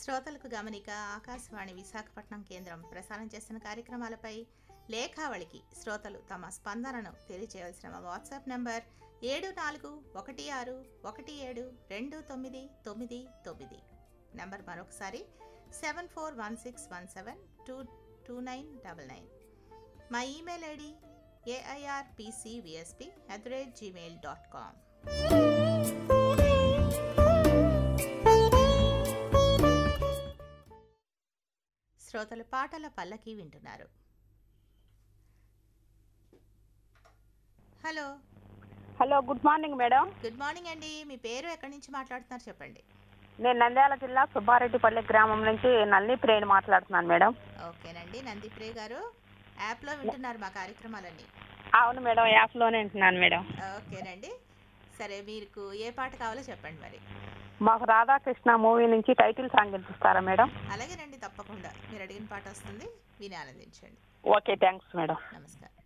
శ్రోతలకు గమనిక ఆకాశవాణి విశాఖపట్నం కేంద్రం ప్రసారం చేస్తున్న కార్యక్రమాలపై లేఖావళికి శ్రోతలు తమ స్పందనను తెలియజేయవలసిన మా వాట్సాప్ నంబర్ ఏడు నాలుగు ఒకటి ఆరు ఒకటి ఏడు రెండు తొమ్మిది తొమ్మిది తొమ్మిది నంబర్ మరొకసారి seven four one six one seven two two nine double nine మా email ID AIR PCVSP at the rate Gmail dot com శ్రోతలు పాటల పల్లకి వింటున్నారు hello hello good morning madam good morning అండి మీ పేరు ఎక్కడి నుంచి మాట్లాడుతున్నారు చెప్పండి నేను నంద్యాల జిల్లా సుబ్బారెడ్డిపల్లి గ్రామం నుంచి నల్లి ప్రేణి మాట్లాడుతున్నాను మేడం ఓకేనండి నందిప్రియ గారు యాప్లో వింటున్నారు మా కార్యక్రమాలన్నీ అవును మేడం యాప్లోనే వింటున్నాను మేడం ఓకేనండి సరే మీకు ఏ పాట కావాలో చెప్పండి మరి మాకు రాధాకృష్ణ మూవీ నుంచి టైటిల్ సాంగ్ వినిపిస్తారా మేడం అలాగేనండి తప్పకుండా మీరు అడిగిన పాట వస్తుంది విని ఆనందించండి ఓకే థ్యాంక్స్ మేడం నమస్కారం